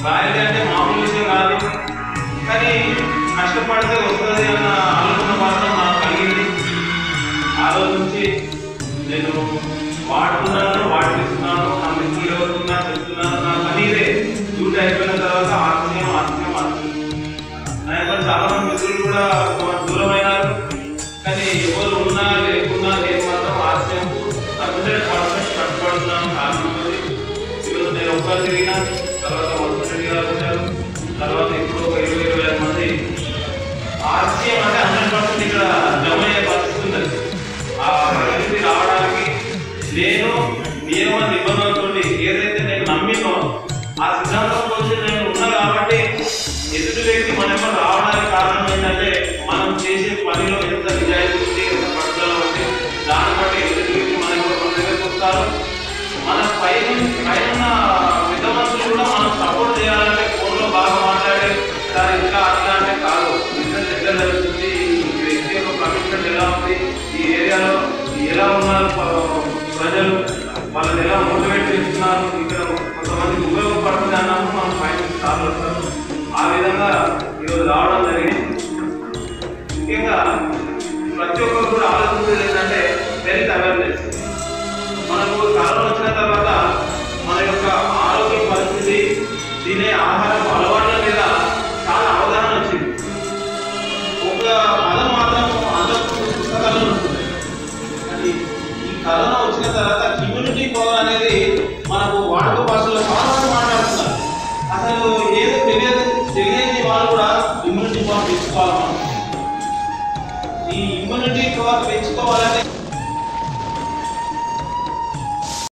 రాయాలి అంటే మామూలు విషయం కాదు కానీ కష్టపడితే వస్తుంది అన్న ఆలోచన మాత్రం నాకు కలిగింది ఆ రోజు నుంచి నేను వాడుతున్నాను వాడిస్తున్నాను నా మిత్రులు ఎవరున్నా చెప్తున్నాను నా పని ఇదే డ్యూటీ అయిపోయిన తర్వాత ఆత్మీయం ఆత్మీయం ఆత్మీయం నా యొక్క చాలా మంది మిత్రులు కూడా కొంత దూరమైనారు కానీ ఎవరు ఉన్నా లేకున్నా నేను మాత్రం ఆత్మీయం హండ్రెడ్ పర్సెంట్ కష్టపడుతున్నాను కారణం అది ఈరోజు నేను ఒక్కరు తిరిగినా తర్వాత వసతి గారు వచ్చారు తర్వాత ఇప్పుడు ఒక ఇరవై ఇరవై ఐదు మంది ఆర్సీఎం అంటే హండ్రెడ్ పర్సెంట్ ఇక్కడ జమ అయ్యే పరిస్థితి ఉంది ఆ పరిస్థితి రావడానికి నేను నియమ నిబంధనలతో ఏదైతే నేను నమ్మినో ఆ సిద్ధాంతం కోసం నేను ఉన్నా కాబట్టి ఎదుటి వ్యక్తి మన ఎవరు రావడానికి కారణం ఏంటంటే మనం చేసే పనిలో ఎంత నిజాయితీ ఉంది ఎంత పట్టుదల ఉంది దాన్ని బట్టి ఎదుటి వ్యక్తి మన ఎవరు మన దగ్గరకు వస్తారు మన పైన పైన విధవంతులు కూడా మనం సపోర్ట్ చేయాలంటే ఫోన్లో బాగా మాట్లాడి సార్ ఇంకా అట్లా అంటే కాదు బిజినెస్ ఎట్లా జరుగుతుంది ఈ వ్యక్తి యొక్క కమిట్మెంట్ ఎలా ఉంది ఈ ఏరియాలో ఎలా ఉన్నారు ప- ప్రజలు వాళ్ళని ఎలా మోటివేట్ చేస్తున్నారు ఇక్కడ కొంతమందికి ఉపయోగపడుతుంది అన్నప్పుడు మనం పైన సార్లు వస్తారు ఆ విధంగా ఈరోజు రావడం జరిగింది ముఖ్యంగా ప్రతి ఒక్కరు కూడా ఆలోచించేది ఏంటంటే హెల్త్ అవేర్నెస్ మనకు కరోనా వచ్చిన తర్వాత మన యొక్క ఆరోగ్య పరిస్థితి తినే ఆహారం అలవాట్ల మీద చాలా అవగాహన వచ్చింది ఒక పదం మాత్రం అందరూ పుస్తకాల్లో ఉంటుంది అది ఈ కరోనా వచ్చిన తర్వాత ఇమ్యూనిటీ పవర్ అనేది మనకు వాడుక భాషలో చాలా మంది మాట్లాడుతున్నారు అసలు ఏదో తెలియదు తెలియని వాళ్ళు కూడా ఇమ్యూనిటీ పవర్ పెంచుకోవాలి మనం ఈ ఇమ్యూనిటీ పవర్ పెంచుకోవాలంటే